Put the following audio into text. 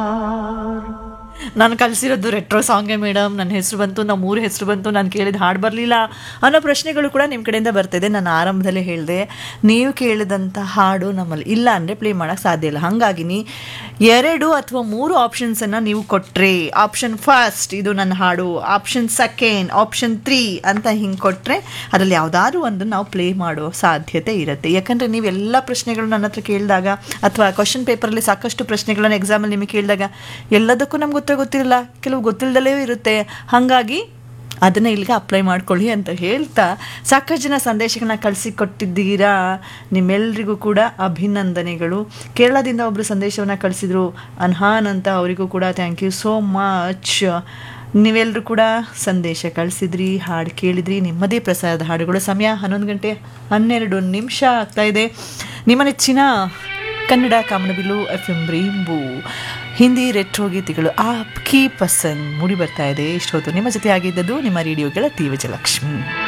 ನಾನು ಕಲಿಸಿರೋದು retro ಸಾಂಗೇ madam ನನ್ನ ಹೆಸರು ಬಂತು ನಮ್ಮ ಊರ ಹೆಸರು ಬಂತು ನಾನು ಕೇಳಿದ ಹಾಡು ಬರಲಿಲ್ಲ ಅನ್ನೋ ಪ್ರಶ್ನೆಗಳು ಕೂಡ ನಿಮ್ಮ ಕಡೆಯಿಂದ ಬರ್ತಿದೆ ನಾನು ಆರಂಭದಲ್ಲೇ ಹೇಳಿದೆ ನೀವು ಕೇಳಿದಂಥ ಹಾಡು ನಮ್ಮಲ್ಲಿ ಇಲ್ಲ ಅಂದರೆ ಪ್ಲೇ ಮಾಡೋಕ್ಕೆ ಸಾಧ್ಯ ಇಲ್ಲ ಹಾಗಾಗಿ ನೀ ಎರಡು ಅಥವಾ ಮೂರು ಆಪ್ಷನ್ಸನ್ನು ನೀವು ಕೊಟ್ಟರೆ ಆಪ್ಷನ್ ಫಸ್ಟ್ ಇದು ನನ್ನ ಹಾಡು ಆಪ್ಷನ್ ಸೆಕೆಂಡ್ ಆಪ್ಷನ್ ತ್ರೀ ಅಂತ ಹಿಂಗೆ ಕೊಟ್ಟರೆ ಅದರಲ್ಲಿ ಯಾವುದಾದ್ರೂ ಒಂದು ನಾವು ಪ್ಲೇ ಮಾಡೋ ಸಾಧ್ಯತೆ ಇರುತ್ತೆ ಯಾಕಂದರೆ ನೀವೆಲ್ಲ ಪ್ರಶ್ನೆಗಳು ನನ್ನ ಹತ್ರ ಕೇಳಿದಾಗ ಅಥವಾ ಕ್ವಶನ್ ಪೇಪರಲ್ಲಿ ಸಾಕಷ್ಟು ಪ್ರಶ್ನೆಗಳನ್ನು ಎಕ್ಸಾಮಲ್ಲಿ ನಿಮಗೆ ಕೇಳಿದಾಗ ಎಲ್ಲದಕ್ಕೂ ನಮ್ಗೆ ಗೊತ್ತೇ ಗೊತ್ತಿರಲ್ಲ ಕೆಲವು ಗೊತ್ತಿಲ್ಲದಲೇ ಇರುತ್ತೆ ಹಾಗಾಗಿ ಅದನ್ನು ಇಲ್ಲಿಗೆ ಅಪ್ಲೈ ಮಾಡ್ಕೊಳ್ಳಿ ಅಂತ ಹೇಳ್ತಾ ಸಾಕಷ್ಟು ಜನ ಸಂದೇಶಗಳನ್ನ ಕಳಿಸಿಕೊಟ್ಟಿದ್ದೀರಾ ನಿಮ್ಮೆಲ್ಲರಿಗೂ ಕೂಡ ಅಭಿನಂದನೆಗಳು ಕೇರಳದಿಂದ ಒಬ್ಬರು ಸಂದೇಶವನ್ನು ಕಳಿಸಿದ್ರು ಅನ್ಹಾನ್ ಅಂತ ಅವರಿಗೂ ಕೂಡ ಥ್ಯಾಂಕ್ ಯು ಸೋ ಮಚ್ ನೀವೆಲ್ಲರೂ ಕೂಡ ಸಂದೇಶ ಕಳಿಸಿದ್ರಿ ಹಾಡು ಕೇಳಿದ್ರಿ ನಿಮ್ಮದೇ ಪ್ರಸಾರದ ಹಾಡುಗಳು ಸಮಯ ಹನ್ನೊಂದು ಗಂಟೆ ಹನ್ನೆರಡು ನಿಮಿಷ ಆಗ್ತಾ ಇದೆ ನಿಮ್ಮ ನೆಚ್ಚಿನ ಕನ್ನಡ ಕಾಮನಬಿಲ್ಲು F M rainbow Hindi retro ಗೀತೆಗಳು ಆಪ್ ಕಿ ಪಸಂದ್ ಮೂಡಿ ಬರ್ತಾ ಇದೆ ಇಷ್ಟೊತ್ತು ನಿಮ್ಮ ಜೊತೆ ಆಗಿದ್ದದ್ದು ನಿಮ್ಮ ರೇಡಿಯೋ ಗೆಳತಿ ವಿಜಯಲಕ್ಷ್ಮಿ